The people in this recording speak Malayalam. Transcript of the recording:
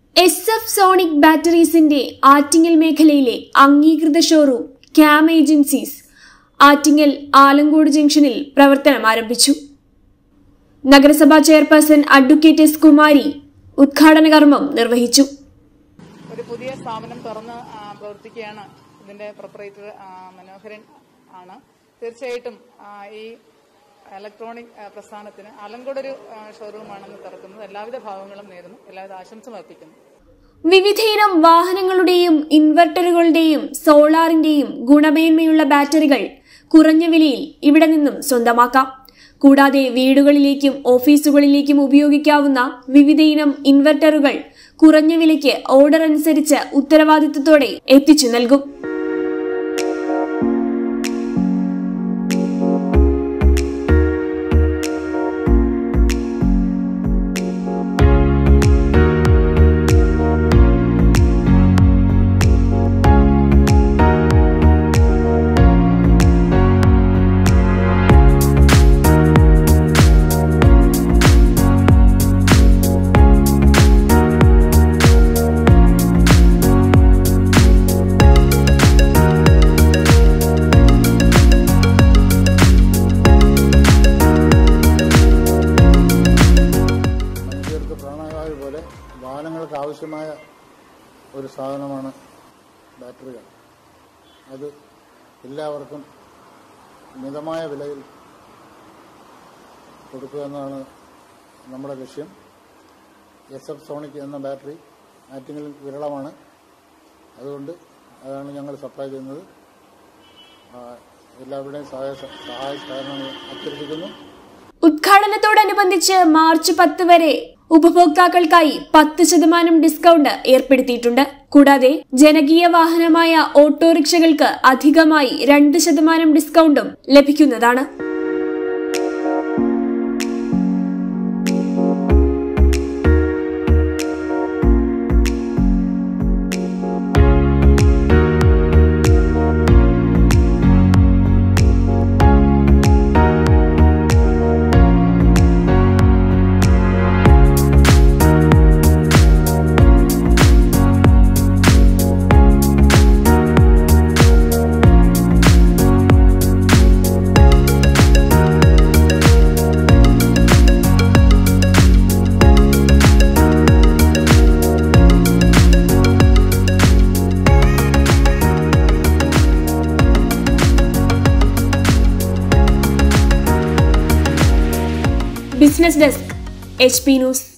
എസ് എഫ് സോണിക് ബാറ്ററീസിന്റെ ആറ്റിങ്ങൽ മേഖലയിലെ അംഗീകൃത showroom Cam agencies Attingal Alamcode ജംഗ്ഷനിൽ പ്രവർത്തനം ആരംഭിച്ചു നഗരസഭാ ചെയർപേഴ്സൺ അഡ്വക്കേറ്റ് എസ് കുമാരി ഉദ്ഘാടന കർമ്മം നിർവഹിച്ചു ഒരു പുതിയ സ്ഥാപനം തുറന്ന് ആ, പ്രവർത്തിക്കുകയാണ് ഇതിന്റെ പ്രൊപ്പറേറ്റർ മനോഹരൻ ആണ് തീർച്ചയായിട്ടും ആ, ഈ ഇലക്ട്രോണിക് ആ, പ്രസ്ഥാനത്തിന് അലങ്കോടൊരു ഷോറൂമാണെന്ന് തുറക്കുന്നത് എല്ലാവിധ ഭാവങ്ങളും നേരുന്നു എല്ലാവിധ ആശംസ അർപ്പിക്കുന്നു വിവിധയിനം വാഹനങ്ങളുടെയും ഇൻവെർട്ടറുകളുടെയും സോളാറിന്റെയും ഗുണമേന്മയുള്ള ബാറ്ററികൾ കുറഞ്ഞ വിലയിൽ ഇവിടെ നിന്നും സ്വന്തമാക്കാം കൂടാതെ വീടുകളിലേക്കും ഓഫീസുകളിലേക്കും ഉപയോഗിക്കാവുന്ന വിവിധയിനം ഇൻവെർട്ടറുകൾ കുറഞ്ഞ വിലയ്ക്ക് ഓർഡർ അനുസരിച്ച് ഉത്തരവാദിത്തത്തോടെ എത്തിച്ചു നൽകും മനുഷ്യർക്ക് പ്രാണവായു പോലെ വാഹനങ്ങൾക്ക് ആവശ്യമായ ഒരു സാധനമാണ് ബാറ്ററികൾ അത് എല്ലാവർക്കും മിതമായ വിലയിൽ കൊടുക്കുക എന്നതാണ് നമ്മുടെ ലക്ഷ്യം എസ് എഫ് സോണിക് എന്ന ബാറ്ററി ആറ്റിങ്ങളിൽ വിരളമാണ് അതുകൊണ്ട് അതാണ് ഞങ്ങൾ സപ്ലൈ ചെയ്യുന്നത് ആ, എല്ലാവരുടെയും സഹായ സഹായ സഹകരണങ്ങൾ അഭ്യർത്ഥിക്കുന്നു ഉദ്ഘാടനത്തോടനുബന്ധിച്ച് മാർച്ച് പത്ത് വരെ ഉപഭോക്താക്കൾക്കായി പത്ത് ശതമാനം ഡിസ്കൗണ്ട് ഏർപ്പെടുത്തിയിട്ടുണ്ട് കൂടാതെ ജനകീയ വാഹനമായ ഓട്ടോറിക്ഷകൾക്ക് അധികമായി രണ്ട് ശതമാനം ഡിസ്കൗണ്ടും ലഭിക്കുന്നതാണ് business desk H P news